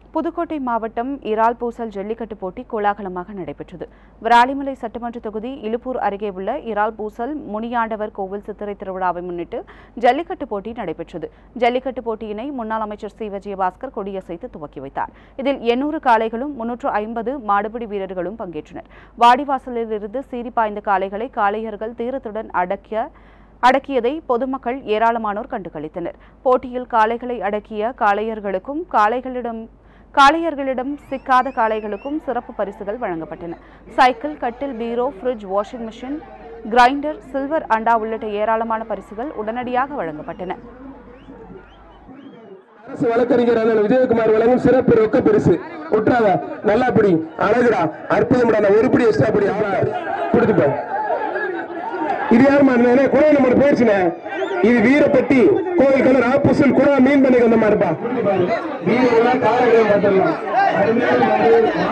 புதுக்கோட்டை மாவட்டம் இறால் பூசல் ஜல்லிக்கட்டு போட்டி கோலாகலமாக நடைபெற்றது விராலிமலை சட்டமன்ற தொகுதி இலுப்பூர் அருகே உள்ள இறால் பூசல் முனியாண்டவர் கோவில் சித்திரை திருவிழாவை முன்னிட்டு ஜல்லிக்கட்டு போட்டி நடைபெற்றது ஜல்லிக்கட்டு போட்டியினை முன்னாள் அமைச்சர் சி விஜயபாஸ்கர் கொடியசைத்து துவக்கி வைத்தார் இதில் எண்ணூறு காளைகளும் முன்னூற்று ஐம்பது மாடுபிடி வீரர்களும் பங்கேற்றனர் வாடிவாசலில் இருந்து சீறி பாய்ந்த காளைகளை காளையர்கள் தீரத்துடன் அடக்கிய அடக்கியதை பொதுமக்கள் ஏராளமானோர் கண்டுகளித்தனர் போட்டியில் காளைகளை அடக்கிய காளையர்களுக்கும் காளைகளிடம் காளையர்களிடம் சிக்காத காளைகளுக்கும் சிறப்பு பரிசுகள் வழங்கப்பட்டன சைக்கிள் கட்டில் பீரோ fridge washing machine grinder silver அண்டா உள்ளிட்ட ஏராளமான பரிசுகள் உடனடியாக வழங்கப்பட்டன அரசு வழக்கறிஞர் அண்ணன் விஜயகுமார் வழங்கும் சிறப்பு ரொக்க பரிசு விட்டுறாத நல்லா பிடி அழகுடா அற்புதம்டா நான் ஒரு பிடி எக்ஸ்ட்ரா பிடி ஆளா கொடுத்துப்போ இது யாருமா அண்ணே குணா நம்பர் போயிடுச்சுண்ணே இது வீரப்பட்டி கோவில் கலர் ஆப்போசிட் குணா மீன் பண்ணி வந்த மாதிரிப்பா வீரர்களா காலைகள் பார்த்துடலாம்